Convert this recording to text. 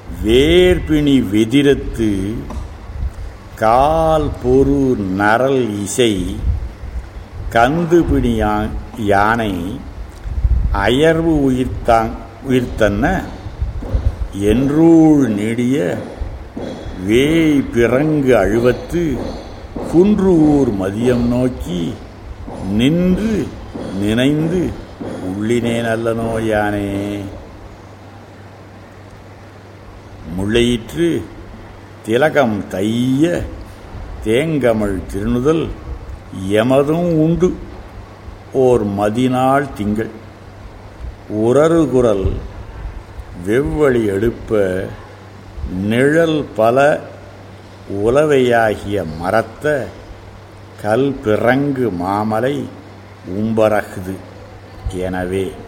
வேர்பிணி வெதிரத்து கால் பொறு நரல் இசை கந்துபிணி யா- யானை அயர்வு உயிர்த்தாங் உயிர்த்தன்ன என்றூழ் நெடிய வேய் பிறங்கு அழுவத்து குன்று ஊர் மதியம் நோக்கி நின்று நினைந்து உள்ளினேன் அல்லனோ யானே முள்ளையிற்று திலகம் தைய தேங்கமழ் திருணுதல் எமதும் உண்டு ஓர் மதிநாள் திங்கள் உரறுகுரல் வெவ்வழி எடுப்ப நிழல் பல உலவையாகிய மரத்த கல் பிறங்கு மாமலை உம்பரகுது எனவே